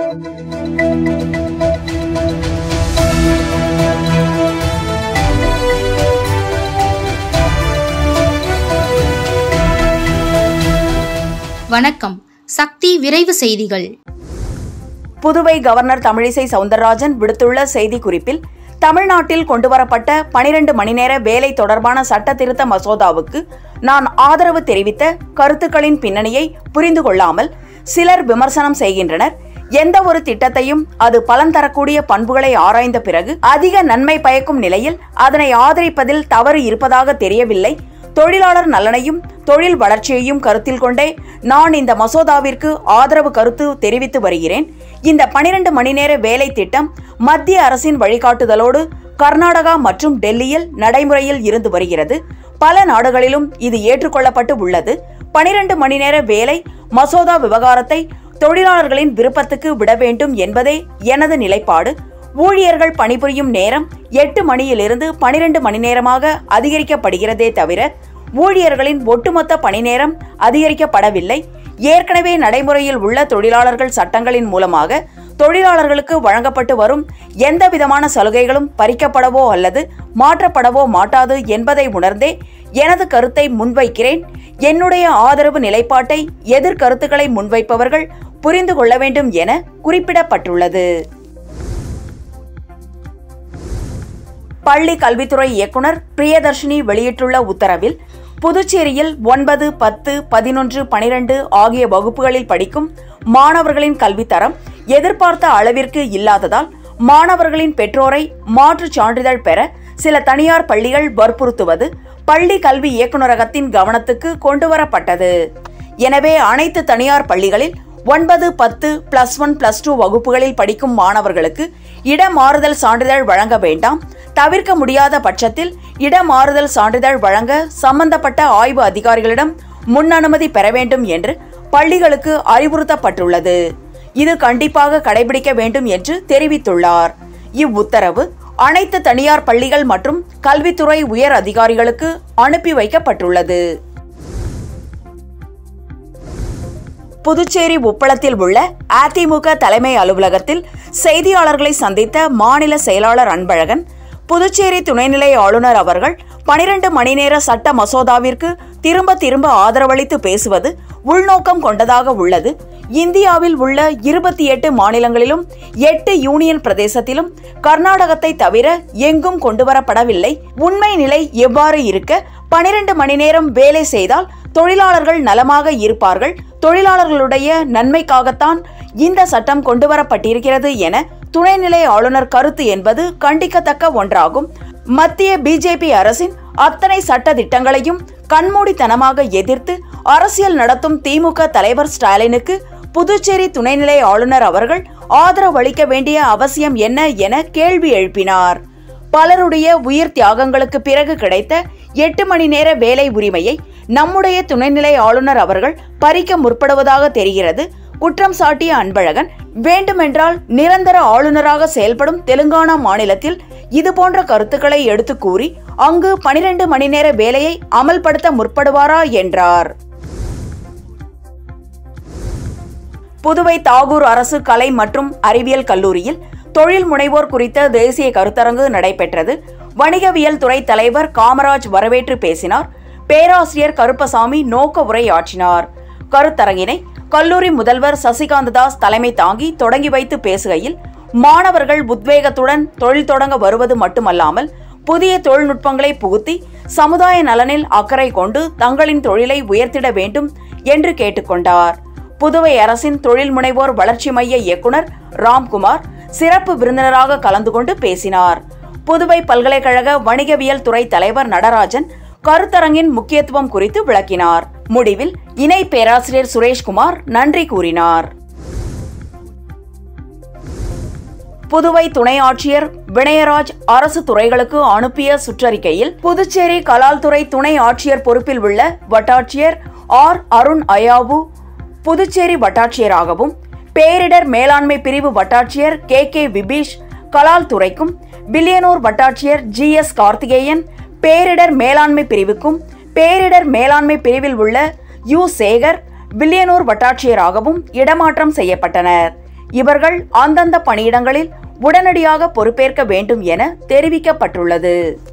வணக்கம் சக்தி விரைவு செய்திகள் புதுவை கவர்னர் தமிழிசை சவுந்தரராஜன் விடுத்துள்ள செய்திக்குறிப்பில் தமிழ்நாட்டில் கொண்டுவரப்பட்ட பனிரெண்டு மணி நேர வேலை தொடர்பான சட்ட திருத்த மசோதாவுக்கு நான் ஆதரவு தெரிவித்த கருத்துக்களின் பின்னணியை புரிந்து கொள்ளாமல் சிலர் விமர்சனம் செய்கின்றனர் எந்த ஒரு திட்டத்தையும் அது பலன் தரக்கூடிய பண்புகளை ஆராய்ந்த பிறகு அதிக நன்மை பயக்கும் நிலையில் அதனை ஆதரிப்பதில் தவறு இருப்பதாக தெரியவில்லை தொழிலாளர் நலனையும் தொழில் வளர்ச்சியையும் கருத்தில் கொண்டே நான் இந்த மசோதாவிற்கு ஆதரவு கருத்து தெரிவித்து வருகிறேன் இந்த பனிரெண்டு மணி நேர வேலை திட்டம் மத்திய அரசின் வழிகாட்டுதலோடு கர்நாடகா மற்றும் டெல்லியில் நடைமுறையில் இருந்து வருகிறது பல நாடுகளிலும் இது ஏற்றுக்கொள்ளப்பட்டு உள்ளது பனிரெண்டு மணி நேர வேலை மசோதா விவகாரத்தை தொழிலாளர்களின் விருப்பத்துக்கு விட வேண்டும் என்பதே எனது நிலைப்பாடு ஊழியர்கள் பணிபுரியும் நேரம் எட்டு மணியிலிருந்து பனிரெண்டு மணி நேரமாக அதிகரிக்கப்படுகிறதே தவிர ஊழியர்களின் ஒட்டுமொத்த பணி நேரம் அதிகரிக்கப்படவில்லை ஏற்கனவே நடைமுறையில் உள்ள தொழிலாளர்கள் சட்டங்களின் மூலமாக தொழிலாளர்களுக்கு வழங்கப்பட்டு வரும் எந்த விதமான சலுகைகளும் பறிக்கப்படவோ அல்லது மாற்றப்படவோ மாட்டாது என்பதை உணர்ந்தே எனது கருத்தை முன்வைக்கிறேன் என்னுடைய ஆதரவு நிலைப்பாட்டை எதிர்கருத்துக்களை முன்வைப்பவர்கள் புரிந்து கொள்ள வேண்டும் என குறிப்பிடப்பட்டுள்ளது பள்ளி கல்வித்துறை இயக்குனர் பிரியதர்ஷினி வெளியிட்டுள்ள உத்தரவில் புதுச்சேரியில் ஒன்பது பத்து பதினொன்று பனிரெண்டு ஆகிய வகுப்புகளில் படிக்கும் மாணவர்களின் கல்வித்தரம் எதிர்பார்த்த அளவிற்கு இல்லாததால் மாணவர்களின் பெற்றோரை மாற்றுச் சான்றிதழ் பெற சில தனியார் பள்ளிகள் வற்புறுத்துவது பள்ளி கல்வி இயக்குநரகத்தின் கவனத்துக்கு கொண்டுவரப்பட்டது எனவே அனைத்து தனியார் பள்ளிகளில் ஒன்பது பத்து பிளஸ் ஒன் பிளஸ் டூ வகுப்புகளில் படிக்கும் மாணவர்களுக்கு இடமாறுதல் சான்றிதழ் வழங்க வேண்டாம் தவிர்க்க முடியாத பட்சத்தில் இடமாறுதல் சான்றிதழ் வழங்க சம்பந்தப்பட்ட ஆய்வு அதிகாரிகளிடம் முன் அனுமதி பெற வேண்டும் என்று பள்ளிகளுக்கு அறிவுறுத்தப்பட்டுள்ளது இது கண்டிப்பாக கடைபிடிக்க வேண்டும் என்று தெரிவித்துள்ளார் இவ்வுத்தரவு அனைத்து தனியார் பள்ளிகள் மற்றும் கல்வித்துறை உயர் அதிகாரிகளுக்கு அனுப்பி வைக்கப்பட்டுள்ளது புதுச்சேரி உப்பளத்தில் உள்ள அதிமுக தலைமை அலுவலகத்தில் செய்தியாளர்களை சந்தித்த மாநில செயலாளர் அன்பழகன் புதுச்சேரி துணைநிலை ஆளுநர் அவர்கள் பனிரெண்டு மணி நேர சட்ட மசோதாவிற்கு திரும்ப திரும்ப ஆதரவளித்து பேசுவது உள்நோக்கம் கொண்டதாக உள்ளது இந்தியாவில் உள்ள இருபத்தி எட்டு மாநிலங்களிலும் எட்டு யூனியன் பிரதேசத்திலும் கர்நாடகத்தை தவிர எங்கும் கொண்டுவரப்படவில்லை உண்மை நிலை எவ்வாறு இருக்க பனிரெண்டு மணி நேரம் வேலை செய்தால் தொழிலாளர்கள் நலமாக இருப்பார்கள் தொழிலாளர்களுடைய நன்மைக்காகத்தான் இந்த சட்டம் கொண்டுவரப்பட்டிருக்கிறது என துணைநிலை ஆளுநர் கருத்து என்பது கண்டிக்கத்தக்க ஒன்றாகும் மத்திய பிஜேபி அரசின் அத்தனை சட்ட திட்டங்களையும் கண்மூடித்தனமாக எதிர்த்து அரசியல் நடத்தும் திமுக தலைவர் ஸ்டாலினுக்கு புதுச்சேரி துணைநிலை ஆளுநர் அவர்கள் ஆதரவளிக்க வேண்டிய அவசியம் என்ன என கேள்வி எழுப்பினார் பலருடைய உயிர் தியாகங்களுக்கு பிறகு கிடைத்த எட்டு மணி நேர வேலை உரிமையை நம்முடைய துணைநிலை ஆளுநர் அவர்கள் பறிக்க முற்படுவதாக தெரிகிறது குற்றம் சாட்டிய அன்பழகன் வேண்டுமென்றால் நிரந்தர ஆளுநராக செயல்படும் தெலுங்கானா மாநிலத்தில் இதுபோன்ற கருத்துக்களை எடுத்து கூறி அங்கு பனிரெண்டு மணி நேர வேலையை அமல்படுத்த முற்படுவாரா என்றார் புதுவை தாகூர் அரசு கலை மற்றும் அறிவியல் கல்லூரியில் தொழில் முனைவோர் குறித்த தேசிய கருத்தரங்கு நடைபெற்றது வணிகவியல் துறை தலைவர் காமராஜ் வரவேற்று பேசினார் பேராசிரியர் கருப்பசாமி நோக்க உரையாற்றினார் கருத்தரங்கினை கல்லூரி முதல்வர் சசிகாந்ததாஸ் தலைமை தாங்கி தொடங்கி வைத்து பேசுகையில் மாணவர்கள் உத்வேகத்துடன் தொழில் தொடங்க வருவது மட்டுமல்லாமல் புதிய தொழில்நுட்பங்களை புகுத்தி சமுதாய நலனில் அக்கறை கொண்டு தங்களின் தொழிலை உயர்த்திட வேண்டும் என்று கேட்டுக்கொண்டார் புதுவை அரசின் தொழில் முனைவோர் வளர்ச்சி மைய இயக்குனர் ராம்குமார் சிறப்பு விருந்தினராக கலந்து கொண்டு பேசினார் புதுவை பல்கலைக்கழக வணிகவியல் துறை தலைவர் நடராஜன் கருத்தரங்கின் முக்கியத்துவம் குறித்து விளக்கினார் முடிவில் இணை பேராசிரியர் சுரேஷ்குமார் நன்றி கூறினார் புதுவை துணை ஆட்சியர் வினயராஜ் அரசு துறைகளுக்கு அனுப்பிய சுற்றறிக்கையில் புதுச்சேரி கலால்துறை துணை ஆட்சியர் பொறுப்பில் உள்ள வட்டாட்சியர் ஆர் அருண் அயாவு புதுச்சேரி வட்டாட்சியராகவும் பேரிடர் மேலாண்மை பிரிவு வட்டாட்சியர் கே கே விபீஷ் கலால் துறைக்கும் பில்லியனூர் வட்டாட்சியர் ஜி எஸ் கார்த்திகேயன் பேரிடர் மேலாண்மை பிரிவுக்கும் பேரிடர் மேலாண்மை பிரிவில் உள்ள யு சேகர் வில்லியனூர் வட்டாட்சியராகவும் இடமாற்றம் செய்யப்பட்டனர் இவர்கள் அந்தந்த பணியிடங்களில் உடனடியாக பொறுப்பேற்க வேண்டும் என தெரிவிக்கப்பட்டுள்ளது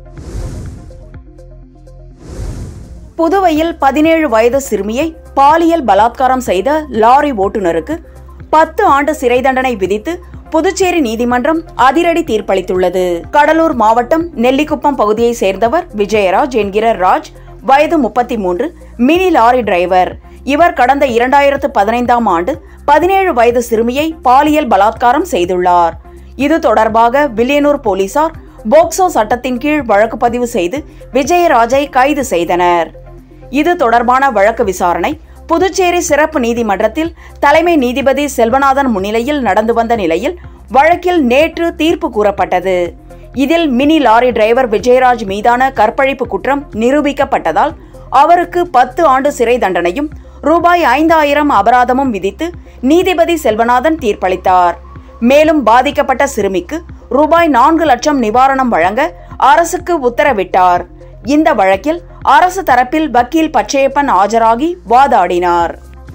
புதுவையில் பதினேழு வயது சிறுமியை பாலியல் பலாத்காரம் செய்த லாரி ஓட்டுநருக்கு பத்து ஆண்டு சிறை தண்டனை விதித்து புதுச்சேரி நீதிமன்றம் அதிரடி தீர்ப்பளித்துள்ளது கடலூர் மாவட்டம் நெல்லிக்குப்பம் பகுதியைச் சேர்ந்தவர் விஜயராஜ் என்கிற ராஜ் வயது முப்பத்தி மூன்று மினி லாரி டிரைவர் இவர் கடந்த இரண்டாயிரத்து பதினைந்தாம் ஆண்டு பதினேழு வயது சிறுமியை பாலியல் பலாத்காரம் செய்துள்ளார் இது தொடர்பாக வில்லியனூர் போலீசார் போக்சோ சட்டத்தின் கீழ் வழக்கு பதிவு செய்து விஜயராஜை கைது செய்தனர் இது தொடர்பான வழக்கு விசாரணை புதுச்சேரி சிறப்பு நீதிமன்றத்தில் தலைமை நீதிபதி செல்வநாதன் முன்னிலையில் நடந்து வந்த நிலையில் வழக்கில் நேற்று தீர்ப்பு கூறப்பட்டது இதில் மினி லாரி டிரைவர் விஜயராஜ் மீதான கற்பழிப்பு குற்றம் நிரூபிக்கப்பட்டதால் அவருக்கு பத்து ஆண்டு சிறை தண்டனையும் ரூபாய் ஐந்தாயிரம் அபராதமும் விதித்து நீதிபதி செல்வநாதன் தீர்ப்பளித்தார் மேலும் பாதிக்கப்பட்ட சிறுமிக்கு ரூபாய் நான்கு லட்சம் நிவாரணம் வழங்க அரசுக்கு உத்தரவிட்டார் இந்த வழக்கில் அரசு தரப்பில் வக்கீல் பச்சையப்பன் ஆஜராகி வாதாடினார்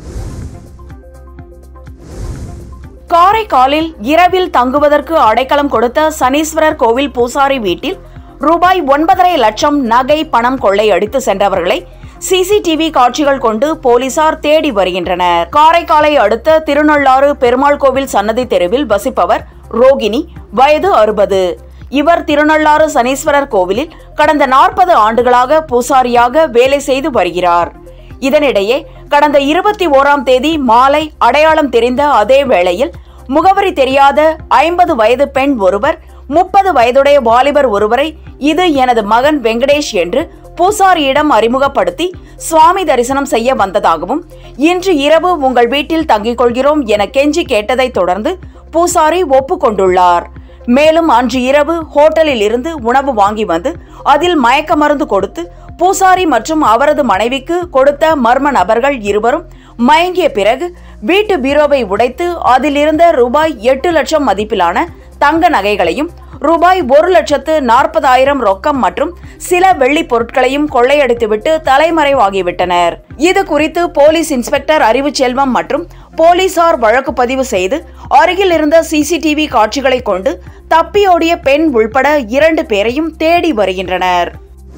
காரைக்காலில் இரவில் தங்குவதற்கு அடைக்கலம் கொடுத்த சனீஸ்வரர் கோவில் பூசாரி வீட்டில் ரூபாய் ஒன்பதரை லட்சம் நகை பணம் கொள்ளையடித்து சென்றவர்களை சிசிடிவி காட்சிகள் கொண்டு போலீசார் தேடி வருகின்றனர் காரைக்காலை அடுத்த திருநள்ளாறு பெருமாள் கோவில் சன்னதி தெருவில் வசிப்பவர் ரோகிணி வயது அறுபது இவர் திருநள்ளாறு சனீஸ்வரர் கோவிலில் கடந்த நாற்பது ஆண்டுகளாக பூசாரியாக வேலை செய்து வருகிறார் இதனிடையே கடந்த இருபத்தி ஓராம் தேதி மாலை அடையாளம் தெரிந்த அதே வேளையில் முகவரி தெரியாத ஐம்பது வயது பெண் ஒருவர் முப்பது வயதுடைய வாலிபர் ஒருவரை இது எனது மகன் வெங்கடேஷ் என்று பூசாரியிடம் அறிமுகப்படுத்தி சுவாமி தரிசனம் செய்ய வந்ததாகவும் இன்று இரவு உங்கள் வீட்டில் தங்கிக் கொள்கிறோம் என கெஞ்சி கேட்டதைத் தொடர்ந்து பூசாரி ஒப்புக்கொண்டுள்ளார் மேலும் அன்று இரவு ஹோட்டலில் இருந்து உணவு வாங்கி வந்து அதில் மயக்க மருந்து கொடுத்து பூசாரி மற்றும் அவரது மனைவிக்கு கொடுத்த மர்ம நபர்கள் இருவரும் மயங்கிய பிறகு வீட்டு பீரோவை உடைத்து அதிலிருந்த ரூபாய் எட்டு லட்சம் மதிப்பிலான தங்க நகைகளையும் ரூபாய் ஒரு லட்சத்து நாற்பதாயிரம் ரொக்கம் மற்றும் சில வெள்ளி பொருட்களையும் கொள்ளையடித்துவிட்டு தலைமறைவாகிவிட்டனர் இது குறித்து போலீஸ் இன்ஸ்பெக்டர் அறிவுச்செல்வம் மற்றும் போலீசார் வழக்கு பதிவு செய்து அருகில் இருந்த சிசிடிவி காட்சிகளை கொண்டு தப்பியோடிய பெண் உள்பட இரண்டு பேரையும் தேடி வருகின்றனர்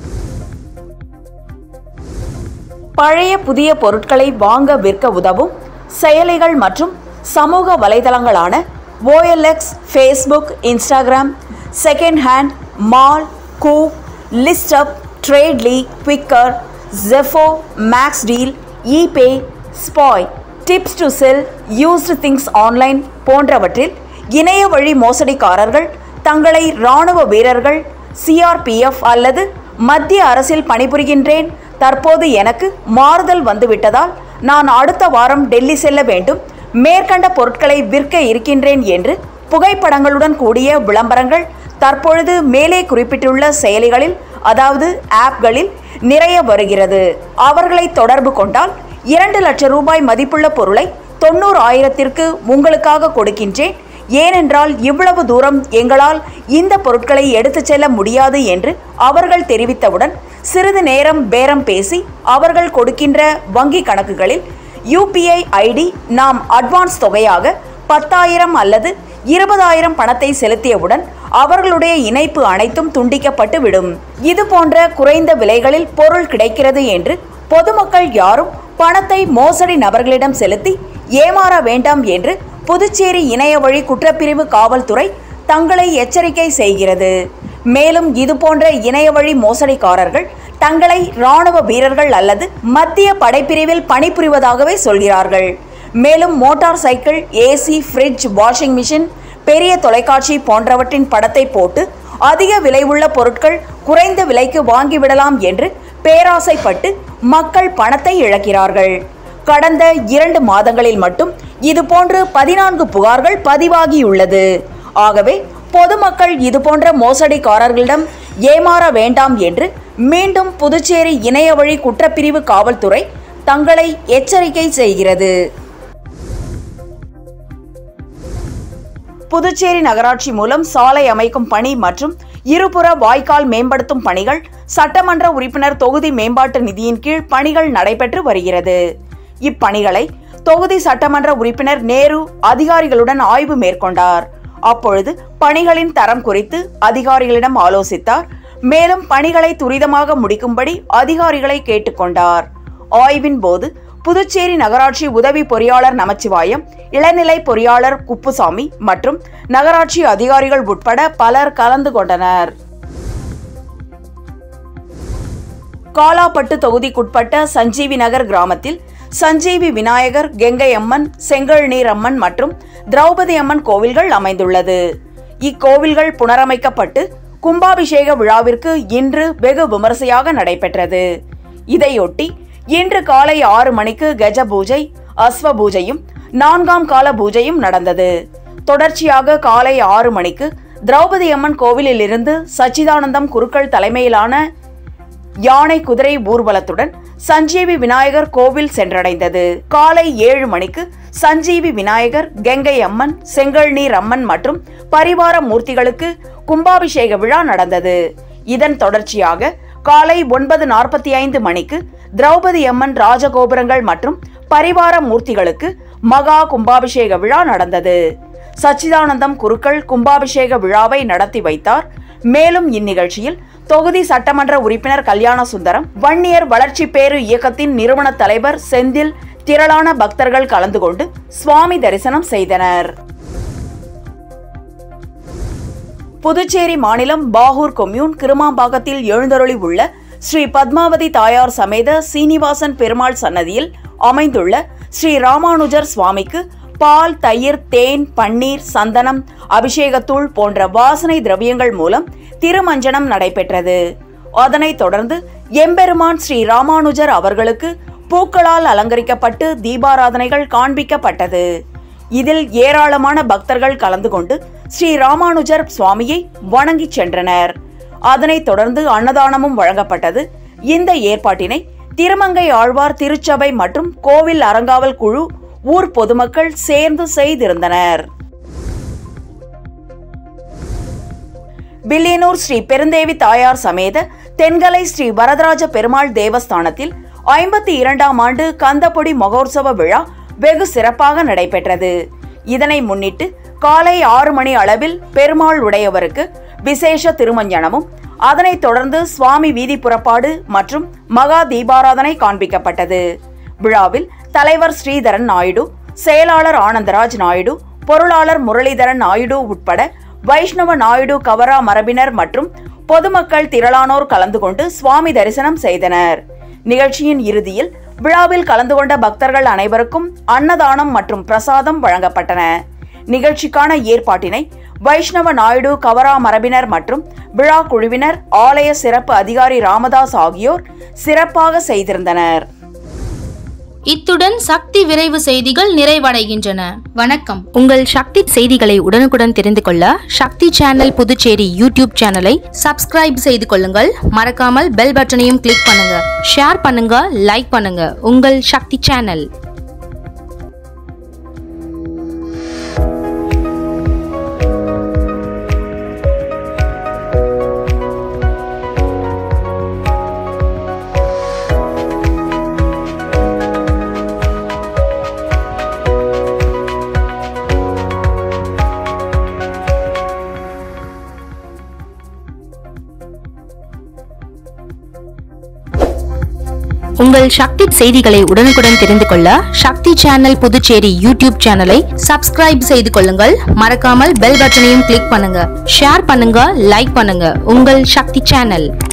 பழைய புதிய பொருட்களை வாங்க விற்க உதவும் செயலிகள் மற்றும் சமூக வலைதளங்களான OLX Facebook Instagram second hand mall கூப் Listup Tradeli Quikr Zefo max deal eBay Spoyl tips to sell used things online போன்றவற்றில் இணைய வழி மோசடிக்காரர்கள் தங்களை இராணுவ வீரர்கள் சிஆர்பிஎஃப் அல்லது மத்திய அரசில் பணிபுரிகின்றேன் தற்போது எனக்கு மாறுதல் வந்துவிட்டதால் நான் அடுத்த வாரம் டெல்லி செல்ல வேண்டும் மேற்கண்ட பொருட்களை விற்க இருக்கின்றேன் என்று புகைப்படங்களுடன் கூடிய விளம்பரங்கள் தற்பொழுது மேலே குறிப்பிட்டுள்ள செயலிகளில் அதாவது ஆப்களில் நிறைய வருகிறது அவர்களை தொடர்பு கொண்டால் இரண்டு லட்சம் ரூபாய் மதிப்புள்ள பொருளை தொண்ணூறு ஆயிரத்திற்கு உங்களுக்காக கொடுக்கின்றேன் ஏனென்றால் இவ்வளவு தூரம் எங்களால் இந்த பொருட்களை எடுத்துச் செல்ல முடியாது என்று அவர்கள் தெரிவித்தவுடன் சிறிது நேரம் பேரம் பேசி அவர்கள் கொடுக்கின்ற வங்கி கணக்குகளில் யூபிஐ ஐடி நாம் அட்வான்ஸ் தொகையாக பத்தாயிரம் அல்லது இருபதாயிரம் பணத்தை செலுத்தியவுடன் அவர்களுடைய இணைப்பு அனைத்தும் துண்டிக்கப்பட்டு விடும் இது போன்ற குறைந்த விலைகளில் பொருள் கிடைக்கிறது என்று பொதுமக்கள் யாரும் பணத்தை மோசடி நபர்களிடம் செலுத்தி ஏமாற வேண்டாம் என்று புதுச்சேரி இணைய வழி குற்றப்பிரிவு காவல்துறை தங்களை எச்சரிக்கை செய்கிறது மேலும் இதுபோன்ற இணைய வழி மோசடிக்காரர்கள் தங்களை இராணுவ வீரர்கள் அல்லது மத்திய படைப்பிரிவில் பணிபுரிவதாகவே சொல்கிறார்கள் மேலும் motor cycle AC fridge washing machine பெரிய தொலைக்காட்சி போன்றவற்றின் படத்தை போட்டு அதிக விலை உள்ள பொருட்கள் குறைந்த விலைக்கு வாங்கிவிடலாம் என்று பேராசைப்பட்டு மக்கள் பணத்தை இழக்கிறார்கள் கடந்த இரண்டு மாதங்களில் மட்டும் இதுபோன்று பதினான்கு புகார்கள் பதிவாகியுள்ளது ஆகவே பொதுமக்கள் இதுபோன்ற மோசடிக்காரர்களிடம் ஏமாற வேண்டாம் என்று மீண்டும் புதுச்சேரி இணைய வழி குற்றப்பிரிவு காவல்துறை தங்களை எச்சரிக்கை செய்கிறது புதுச்சேரி நகராட்சி மூலம் சாலை அமைக்கும் பணி மற்றும் இருபுற வாய்க்கால் மேம்படுத்தும் பணிகள் சட்டமன்ற உறுப்பினர் தொகுதி மேம்பாட்டு நிதியின் கீழ் பணிகள் நடைபெற்று வருகிறது இப்பணிகளை தொகுதி சட்டமன்ற உறுப்பினர் நேரு அதிகாரிகளுடன் ஆய்வு மேற்கொண்டார் அப்பொழுது பணிகளின் தரம் குறித்து அதிகாரிகளிடம் ஆலோசித்தார் மேலும் பணிகளை துரிதமாக முடிக்கும்படி அதிகாரிகளை கேட்டுக்கொண்டார் ஆய்வின் போது புதுச்சேரி நகராட்சி உதவி பொறியாளர் நமச்சிவாயம் இளநிலை பொறியாளர் குப்புசாமி மற்றும் நகராட்சி அதிகாரிகள் உட்பட பலர் கலந்து கொண்டனர் காலாப்பட்டு தொகுதிக்குட்பட்ட சஞ்சீவி நகர் கிராமத்தில் சஞ்சீவி விநாயகர் கெங்கை அம்மன் செங்கல் நீர் அம்மன் மற்றும் திரௌபதி அம்மன் கோவில்கள் அமைந்துள்ளது இக்கோவில்கள் புனரமைக்கப்பட்டு கும்பாபிஷேக விழாவிற்கு இன்று வெகு விமரிசையாக நடைபெற்றது இதையொட்டி இன்று காலை ஆறு மணிக்கு கஜ பூஜை அஸ்வ பூஜையும் நான்காம் கால பூஜையும் நடந்தது தொடர்ச்சியாக காலை ஆறு மணிக்கு திரௌபதி அம்மன் கோவிலில் இருந்து சச்சிதானந்தம் குருக்கள் தலைமையிலான யானை குதிரை ஊர்வலத்துடன் சஞ்சீவி விநாயகர் கோவில் சென்றடைந்தது காலை ஏழு மணிக்கு சஞ்சீவி விநாயகர் கெங்கை அம்மன் செங்கல் நீர் அம்மன் மற்றும் பரிவார மூர்த்திகளுக்கு கும்பாபிஷேக விழா நடந்தது இதன் தொடர்ச்சியாக காலை ஒன்பது நாற்பத்தி ஐந்து மணிக்கு திரௌபதி அம்மன் ராஜகோபுரங்கள் மற்றும் பரிவார மூர்த்திகளுக்கு மகா கும்பாபிஷேக விழா நடந்தது சச்சிதானந்தம் குருக்கள் கும்பாபிஷேக விழாவை நடத்தி வைத்தார் மேலும் இந்நிகழ்ச்சியில் தொகுதி சட்டமன்ற உறுப்பினர் கல்யாண சுந்தரம் வன்னியர் வளர்ச்சி பேரு இயக்கத்தின் நிறுவன தலைவர் செந்தில் திரளான பக்தர்கள் கலந்து கொண்டு சுவாமி தரிசனம் செய்தனர் புதுச்சேரி மாநிலம் பாகூர் கொம்யூன் கிருமாம்பாக்கத்தில் எழுந்தருளி உள்ள ஸ்ரீ பத்மாவதி தாயார் சமேத சீனிவாசன் பெருமாள் சன்னதியில் அமைந்துள்ள ஸ்ரீ ராமானுஜர் சுவாமிக்கு பால் தயிர் தேன் பன்னீர் சந்தனம் அபிஷேகத்தூள் போன்ற வாசனை திரவியங்கள் மூலம் திருமஞ்சனம் நடைபெற்றது அதனைத் தொடர்ந்து எம்பெருமான் ஸ்ரீ ராமானுஜர் அவர்களுக்கு பூக்களால் அலங்கரிக்கப்பட்டு தீபாராதனைகள் காண்பிக்கப்பட்டது இதில் ஏராளமான பக்தர்கள் கலந்து கொண்டு ஸ்ரீ ராமானுஜர் சுவாமியை வணங்கிச் சென்றனர் அதனைத் தொடர்ந்து அன்னதானமும் வழங்கப்பட்டது இந்த ஏற்பாட்டினை திருமங்கை ஆழ்வார் திருச்சபை மற்றும் கோவில் அறங்காவல் குழு ஊர் பொதுமக்கள் சேர்ந்து செய்திருந்தனர் பில்லியனூர் ஸ்ரீ பெருந்தேவி தாயார் சமேத தென்கலை ஸ்ரீ வரதராஜ பெருமாள் தேவஸ்தானத்தில் ஐம்பத்தி இரண்டாம் ஆண்டு கந்தப்பொடி மகோற்சவ விழா வெகு சிறப்பாக நடைபெற்றது இதனை முன்னிட்டு காலை ஆறு மணி அளவில் பெருமாள் உடையவருக்கு விசேஷ திருமஞ்சனமும் அதனைத் தொடர்ந்து சுவாமி வீதி புறப்பாடு மற்றும் மகா தீபாராதனை காண்பிக்கப்பட்டது விழாவில் தலைவர் ஸ்ரீதரன் நாயுடு செயலாளர் ஆனந்தராஜ் நாயுடு பொருளாளர் முரளிதரன் நாயுடு உட்பட வைஷ்ணவ நாயுடு கவரா மரபினர் மற்றும் பொதுமக்கள் திரளானோர் கலந்து கொண்டு சுவாமி தரிசனம் செய்தனர் நிகழ்ச்சியின் இறுதியில் விழாவில் கலந்து கொண்ட பக்தர்கள் அனைவருக்கும் அன்னதானம் மற்றும் பிரசாதம் வழங்கப்பட்டன நிகழ்ச்சிக்கான ஏற்பாட்டினை வைஷ்ணவ நாயுடு கவரா மரபினர் மற்றும் விழா குழுவினர் ஆலய சிறப்பு அதிகாரி ராமதாஸ் ஆகியோர் சிறப்பாக செய்திருந்தனர் இத்துடன் சக்தி விரைவு செய்திகள் நிறைவடைகின்றன வணக்கம் உங்கள் சக்தி செய்திகளை உடனுக்குடன் தெரிந்து கொள்ள சக்தி சேனல் புதுச்சேரி யூடியூப் சேனலை சப்ஸ்கிரைப் செய்து கொள்ளுங்கள் மறக்காமல் பெல் பட்டனையும் கிளிக் பண்ணுங்க ஷேர் பண்ணுங்க லைக் பண்ணுங்க உங்கள் சக்தி சேனல் உங்கள் சக்தி செய்திகளை உடனுக்குடன் தெரிந்து கொள்ள சக்தி சேனல் புதுச்சேரி யூடியூப் சேனலை சப்ஸ்கிரைப் செய்து கொள்ளுங்கள் மறக்காமல் பெல் பட்டனையும் கிளிக் பண்ணுங்க ஷேர் பண்ணுங்க லைக் பண்ணுங்க உங்கள் சக்தி சேனல்